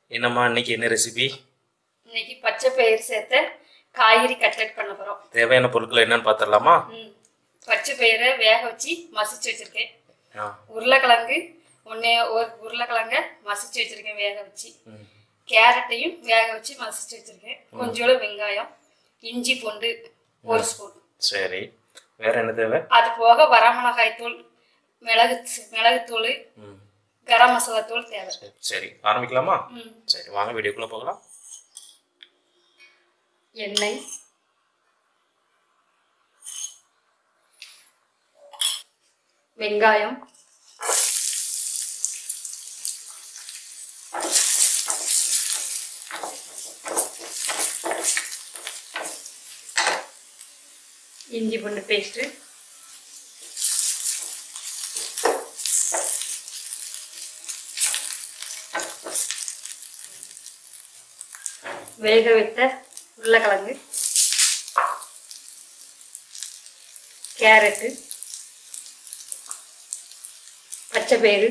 என்னம்மா இன்னைக்கு என்ன ரெசிபி இன்னைக்கு பச்சை பயிர் சேர்த்த காய்கறி கட்லெட் பண்ண போறோம் தேவையான பொருட்கள் என்னன்னு பார்த்துடலாமா ம். பச்சை பயிரை வேக வச்சு மசிச்சு வச்சிருக்கேன் ஆ உருளைக்கிழங்கு ஒன்னே ஒரு உருளைக்கிழங்க மசிச்சு வச்சிருக்கேன் வேக வச்சு ம். கேரட்டையும் வேக வச்சு மசிச்சு வச்சிருக்கேன் கொஞ்சோண்டு வெங்காயம் இஞ்சி பூண்டு ஒரு ஸ்பூன் சரி வேற என்ன தேவை அது போக வரமிளகாய் தூள் மிளகு மிளகுத்தூள் ம் கரம் மசாலா தூள் தேவை சரி, சரி ஆரம்பிக்கலாமா ம். சரி வாங்க வீடியோக்குள்ள போகலாம் எண்ணெய் வெங்காயம் இஞ்சி பூண்டு பேஸ்ட்டு வேக வைத்த உருளைக்கிழங்கு கேரட்டு பச்சை பயிறு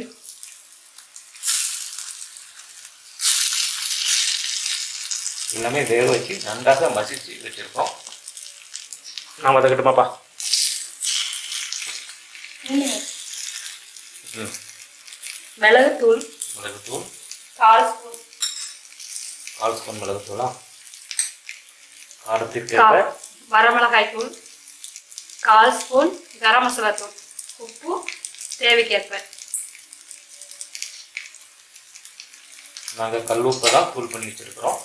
எல்லாமே வேக வச்சு நன்றாக மசிச்சு வச்சிருக்கோம் நான் வதக்கட்டுமாப்பா ம் மிளகுத்தூள் மிளகுத்தூள் கால் ஸ்பூன் கால் ஸ்பூன் மிளகுத்தூளா காரத்திற்கேற்ப வரமிளகாய் தூள் கால் ஸ்பூன் கரம் மசாலா தூள் உப்பு தேவைக்கேற்ப நாங்கள் கல் உப்பை தான் தூள் பண்ணி வச்சிருக்கிறோம்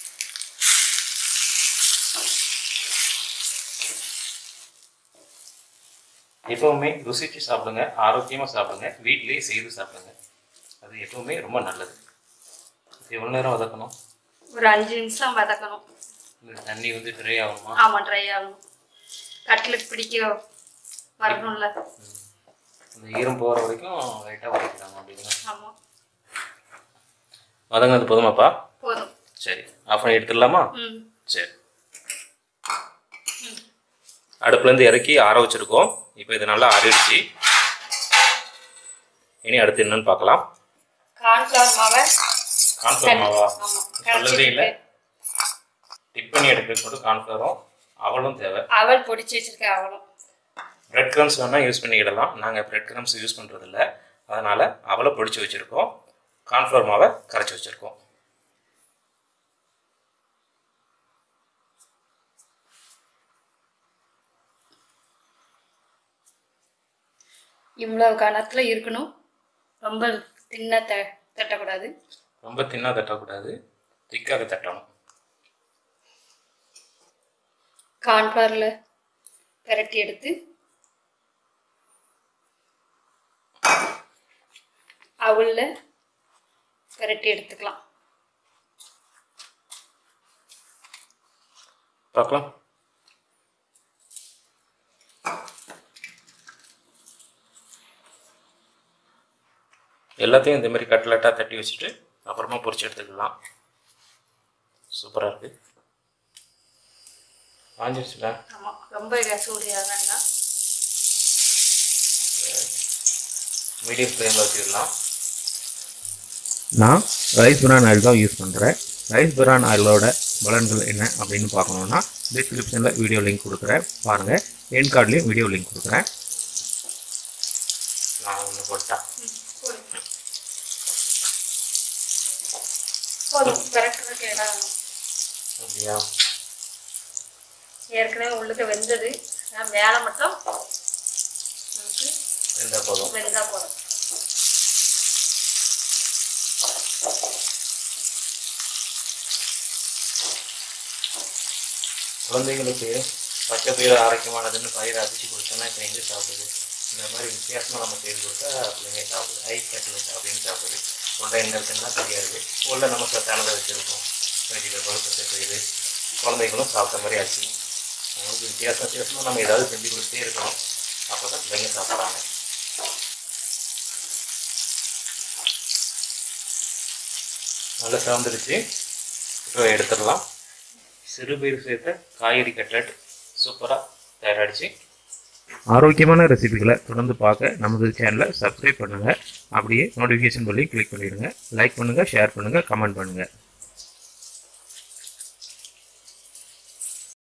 எப்பவுமே ருசிச்சு சாப்பிடுங்க ஆரோக்கியமாக சாப்பிடுங்க வீட்டிலேயே செய்து சாப்பிடுங்க அது எப்பவுமே ரொம்ப நல்லது இது எவ்வளோ நேரம் வதக்கணும் ஒரு அஞ்சு நிமிஷம் வதக்கணும் இந்த தண்ணி வந்து ஃப்ரை ஆகணுமா ஆமாம் ட்ரை ஆகணும் கட்லெட் பிடிக்க வரணும்ல இந்த ஈரம் போகிற வரைக்கும் லைட்டாக வதக்கிட்டாங்க அப்படிங்களா ஆமாம் வதங்கினது போதுமாப்பா போதும் சரி ஆஃப் பண்ணி எடுத்துடலாமா ம் சரி அடுப்புலேருந்து இறக்கி ஆற வச்சிருக்கோம் இப்போ இது நல்லா ஆறிடுச்சு இனி அடுத்து என்னன்னு பார்க்கலாம் கார்ன்ஃப்ளவர் மாவை கான்ஃபிளவர் மாவா ஆமாம் சொல்லவே இல்லை டிப் பண்ணி எடுக்கிறது மட்டும் கான்ஃபிளவரும் அவளும் தேவை அவல் பொடிச்சு வச்சிருக்கேன் அவளும் பிரெட் கிரம்ஸ் வேணால் யூஸ் பண்ணிக்கிடலாம் நாங்கள் பிரெட் கிரம்ஸ் யூஸ் பண்ணுறதில்ல அதனால் அவளை பொடிச்சு வச்சுருக்கோம் கான்ஃபிளவர் மாவை கரைச்சி வச்சுருக்கோம் இவ்வளோ கணத்தில் இருக்கணும் ரொம்ப தின்ன த தட்டக்கூடாது ரொம்ப தின்னாக தட்டக்கூடாது திக்காக தட்டணும் கார்ன்ஃப்ளவரில் பெரட்டி எடுத்து அவலில் பெரட்டி எடுத்துக்கலாம் பார்க்கலாம் எல்லாத்தையும் இந்த மாதிரி கட்லெட்டாக தட்டி வச்சுட்டு அப்புறமா பொரிச்சு எடுத்துக்கலாம் சூப்பராக இருக்குது வாங்கிடுச்சுல ஆமாம் ரொம்ப சூடியாக வேண்டாம் மீடியம் ஃப்ளேமில் வச்சுக்கலாம் நான் ரைஸ் பிரான் ஆயில் தான் யூஸ் பண்ணுறேன் ரைஸ் பிரான் ஆயிலோட பலன்கள் என்ன அப்படின்னு பார்க்கணுன்னா டிஸ்கிரிப்ஷனில் வீடியோ லிங்க் கொடுக்குறேன் பாருங்கள் என் கார்ட்லேயும் வீடியோ லிங்க் கொடுக்குறேன் நான் ஒன்று போட்டா போதும் பெரட்டுறதுக்கு இடம் அப்படியா ஏற்கனவே உள்ளுக்கு வெந்தது ஆனா மேலே மட்டும் நமக்கு எந்த போதும் வெந்தா போதும் குழந்தைங்களுக்கு பச்சை பயிர் ஆரோக்கியமானதுன்னு பயிர் அரிசி கொடுத்தோன்னா இப்போ எங்கே சாப்பிடுது இந்த மாதிரி வித்தியாசமாக நம்ம செய்து கொடுத்தா பிள்ளைங்க சாப்பிடுது ஐஸ் கட்லெட் அப்படின்னு சாப்பிடுது உள்ள என்ன இருக்குன்னா தெரியாது உள்ள நம்ம சத்தானதை வச்சுருக்கோம் வெஜிடபிள் பச்சை பயிர் குழந்தைகளும் சாப்பிட்ட மாதிரி ஆச்சு அவங்களுக்கு வித்தியாசம் வித்தியாசமாக நம்ம ஏதாவது செஞ்சு கொடுத்தே இருக்கணும் அப்போ தான் பிள்ளைங்க சாப்பிட்றாங்க நல்லா சார்ந்துருச்சு இப்போ எடுத்துடலாம் சிறுபயிர் சேர்த்த காய்கறி கட்லெட் சூப்பராக தயாராகிடுச்சு ஆரோக்கியமான ரெசிபிகளை தொடர்ந்து பார்க்க நமது சேனலை சப்ஸ்கிரைப் பண்ணுங்கள் அப்படியே நோட்டிஃபிகேஷன் பண்ணி கிளிக் பண்ணிடுங்க லைக் பண்ணுங்கள் ஷேர் பண்ணுங்கள் கமெண்ட் பண்ணுங்கள்